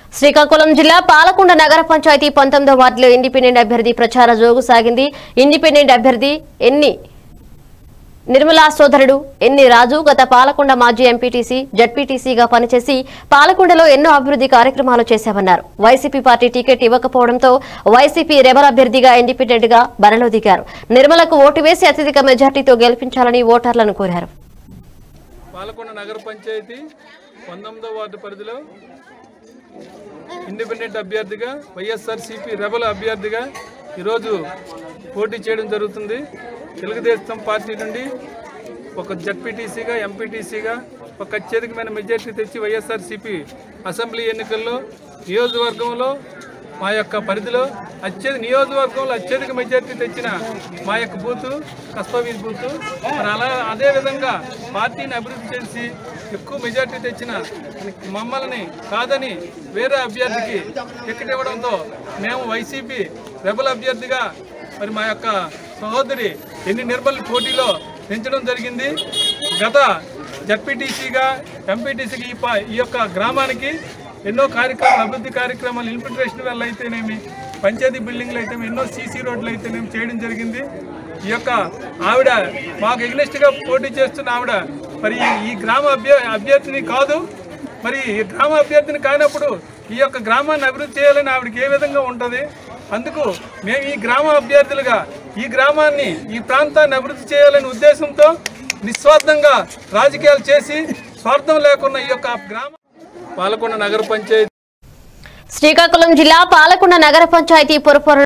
శ్రీకాకుళం జిల్లా పాలకొండ నగర పంచాయతీ పంతొమ్మిదో వార్డులో ఇండిపెండెంట్ అభ్యర్థి ప్రచార జోగు సాగింది ఇండిపెండెంట్ అభ్యర్థి ఎన్ని నిర్మలా సోదరుడు ఎన్ని రాజు గత పాలకొండ మాజీ ఎంపీటీసీ జడ్పీటీసీగా పనిచేసి పాలకొండలో ఎన్నో అభివృద్ధి కార్యక్రమాలు చేశామన్నారు వైసీపీ పార్టీ టికెట్ ఇవ్వకపోవడంతో వైసీపీ రెబల్ అభ్యర్థిగా ఇండిపెండెంట్ గా బరిలో దిగారు నిర్మలకు ఓటు వేసి అత్యధిక మెజార్టీతో గెలిపించాలని ఓటర్లను కోరారు పాలకొండ నగర పంచాయతీ పంతొమ్మిదో వార్డు పరిధిలో ఇండిపెండెంట్ అభ్యర్థిగా వైఎస్ఆర్సీపీ రెబల్ అభ్యర్థిగా ఈరోజు పోటీ చేయడం జరుగుతుంది తెలుగుదేశం పార్టీ నుండి ఒక జడ్పీటీసీగా ఎంపీటీసీగా ఒక అత్యధికమైన మెజార్టీ తెచ్చి వైఎస్ఆర్సీపీ అసెంబ్లీ ఎన్నికల్లో నియోజకవర్గంలో మా యొక్క పరిధిలో అత్యధిక నియోజకవర్గంలో అత్యధిక మెజార్టీ తెచ్చిన మా యొక్క బూతు కస్బా బూతు మరి అలా అదేవిధంగా పార్టీని అభివృద్ధి చేసి ఎక్కువ మెజార్టీ తెచ్చిన మమ్మల్ని కాదని వేరే అభ్యర్థికి టికెట్ ఇవ్వడంతో మేము వైసీపీ రెబల్ అభ్యర్థిగా మరి మా యొక్క సహోదరి ఎన్ని నిర్మల్ పోటీలో పెంచడం జరిగింది గత జడ్పీటీసీగా ఎంపీటీసీకి ఈ ప- ఈ యొక్క గ్రామానికి ఎన్నో కార్యక్రమాలు అభివృద్ధి కార్యక్రమాలు ఇన్ఫిల్ట్రేషన్ వల్ల అయితేనేమి పంచాయతీ బిల్డింగ్లు అయితే ఎన్నో సీసీ రోడ్లు అయితేనేమి చేయడం జరిగింది ఈ యొక్క ఆవిడ మాకు ఎగ్నెస్ట్గా పోటీ చేస్తున్న ఆవిడ మరి ఈ- ఈ గ్రామ అభ్య అభ్యర్థిని కాదు మరి ఈ గ్రామ అభ్యర్థిని కానప్పుడు ఈ యొక్క గ్రామాన్ని అభివృద్ధి చేయాలని ఆవిడకి ఏ విధంగా ఉంటుంది అందుకు మేము ఈ గ్రామ అభ్యర్థులుగా ఈ గ్రామాన్ని ఈ ప్రాంతాన్ని అభివృద్ధి చేయాలనే ఉద్దేశంతో నిస్వార్థంగా రాజకీయాలు చేసి స్వార్థం లేకుండా ఈ యొక్క గ్రామ పాలకొండ నగర పంచాయతీ శ్రీకాకుళం జిల్లా పాలకొండ నగర పంచాయతీ పురపొర